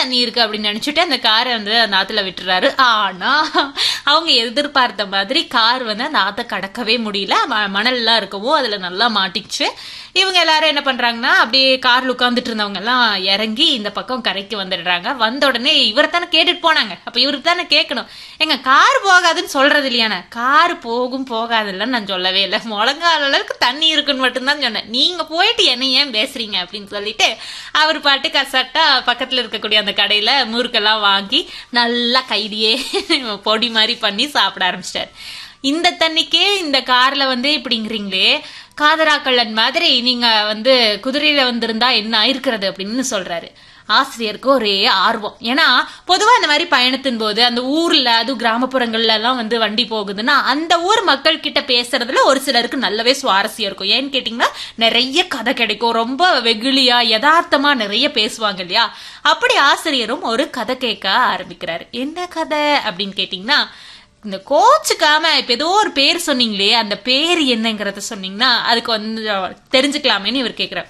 தண்ணி இருக்கு அப்படின்னு நினைச்சிட்டு அந்த காரை வந்து அந்த ஆத்துல விட்டுறாரு ஆனா அவங்க எதிர்பார்த்த மாதிரி கார் வந்து அந்த ஆத்த கடக்கவே முடியல ம- மணல்லாம் இருக்கவும் அதுல நல்லா மாட்டிக்கிச்சு இவங்க எல்லாரும் என்ன பண்றாங்கன்னா அப்படியே கார்ல உட்கார்ந்துட்டு இருந்தவங்க எல்லாம் இறங்கி இந்த பக்கம் கரைக்கு வந்துடுறாங்க வந்த உடனே இவரை தானே கேட்டுட்டு போனாங்க அப்ப இவருக்கு தானே கேட்கணும் எங்க கார் போகாதுன்னு சொல்றது இல்லையானே கார் போகும் போகாதுல்லன்னு நான் சொல்லவே இல்லை முழங்கால அளவுக்கு தண்ணி இருக்குன்னு மட்டும்தான் சொன்னேன் நீங்க போயிட்டு என்ன ஏன் பேசுறீங்க அப்படின்னு சொல்லிட்டு அவர் பாட்டு கசட்டா பக்கத்துல இருக்கக்கூடிய அந்த கடையில முறுக்கெல்லாம் வாங்கி நல்லா கையிலேயே பொடி மாதிரி பண்ணி சாப்பிட ஆரம்பிச்சிட்டாரு இந்த தண்ணிக்கே இந்த கார்ல வந்து இப்படிங்கிறீங்களே காதராக்கள்ளன் மாதிரி நீங்க வந்து குதிரையில வந்திருந்தா என்ன ஆயிருக்கிறது அப்படின்னு சொல்றாரு ஆசிரியருக்கு ஒரே ஆர்வம் ஏன்னா பொதுவா இந்த மாதிரி பயணத்தின் போது அந்த ஊர்ல அதுவும் கிராமப்புறங்கள்ல எல்லாம் வந்து வண்டி போகுதுன்னா அந்த ஊர் மக்கள் கிட்ட பேசுறதுல ஒரு சிலருக்கு நல்லாவே சுவாரஸ்யம் இருக்கும் ஏன்னு கேட்டீங்கன்னா நிறைய கதை கிடைக்கும் ரொம்ப வெகுளியா யதார்த்தமா நிறைய பேசுவாங்க இல்லையா அப்படி ஆசிரியரும் ஒரு கதை கேட்க ஆரம்பிக்கிறாரு என்ன கதை அப்படின்னு கேட்டீங்கன்னா இந்த கோச்சுக்காம இப்ப ஏதோ ஒரு பேர் சொன்னீங்களே அந்த பேர் என்னங்கறத சொன்னீங்கன்னா அதுக்கு வந்து தெரிஞ்சுக்கலாமேன்னு இவர் கேக்குறார்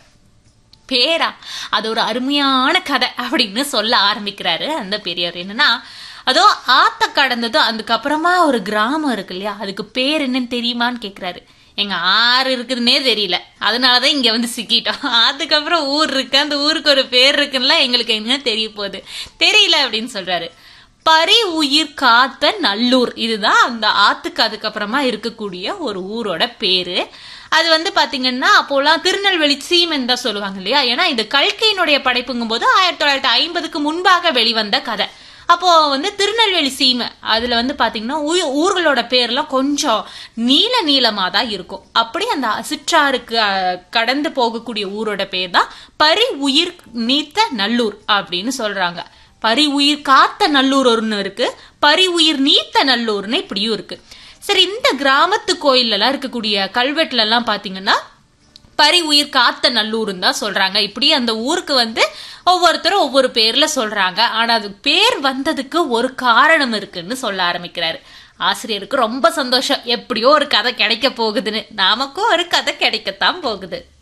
பேரா அது ஒரு அருமையான கதை அப்படின்னு சொல்ல ஆரம்பிக்கிறாரு அந்த பெரியவர் என்னன்னா அதோ ஆத்த கடந்ததும் அதுக்கப்புறமா ஒரு கிராமம் இருக்கு இல்லையா அதுக்கு பேர் என்னன்னு தெரியுமான்னு கேக்குறாரு எங்க ஆறு இருக்குதுன்னே தெரியல அதனாலதான் இங்க வந்து சிக்கிட்டோம் அதுக்கப்புறம் ஊர் இருக்கு அந்த ஊருக்கு ஒரு பேர் இருக்குன்னா எங்களுக்கு என்ன தெரிய போகுது தெரியல அப்படின்னு சொல்றாரு பரி உயிர் காத்த நல்லூர் இதுதான் அந்த ஆத்துக்கு அதுக்கப்புறமா இருக்கக்கூடிய ஒரு ஊரோட பேரு அது வந்து பாத்தீங்கன்னா அப்போலாம் திருநெல்வேலி சீமென் தான் சொல்லுவாங்க இல்லையா ஏன்னா இது கல்கையினுடைய படைப்புங்கும் போது ஆயிரத்தி தொள்ளாயிரத்தி ஐம்பதுக்கு முன்பாக வெளிவந்த கதை அப்போ வந்து திருநெல்வேலி சீமை அதுல வந்து பாத்தீங்கன்னா ஊ- ஊர்களோட பேர்லாம் கொஞ்சம் நீல நீளமா தான் இருக்கும் அப்படி அந்த சிற்றாருக்கு அஹ், கடந்து போகக்கூடிய ஊரோட பேர் தான் பரி உயிர் நீத்த நல்லூர் அப்படின்னு சொல்றாங்க பரி உயிர் காத்த நல்லூர் ஒன்று இருக்கு பரி உயிர் நீத்த நல்லூர்னு இப்படியும் இருக்கு சரி இந்த கிராமத்து கோயில்ல எல்லாம் இருக்கக்கூடிய கல்வெட்டுல எல்லாம் பாத்தீங்கன்னா பரி உயிர் காத்த நல்லூர்னு தான் சொல்றாங்க இப்படி அந்த ஊருக்கு வந்து ஒவ்வொருத்தரும் ஒவ்வொரு பேர்ல சொல்றாங்க ஆனா அது பேர் வந்ததுக்கு ஒரு காரணம் இருக்குன்னு சொல்ல ஆரம்பிக்கிறாரு ஆசிரியருக்கு ரொம்ப சந்தோஷம் எப்படியோ ஒரு கதை கிடைக்க போகுதுன்னு நமக்கும் ஒரு கதை கிடைக்கத்தான் போகுது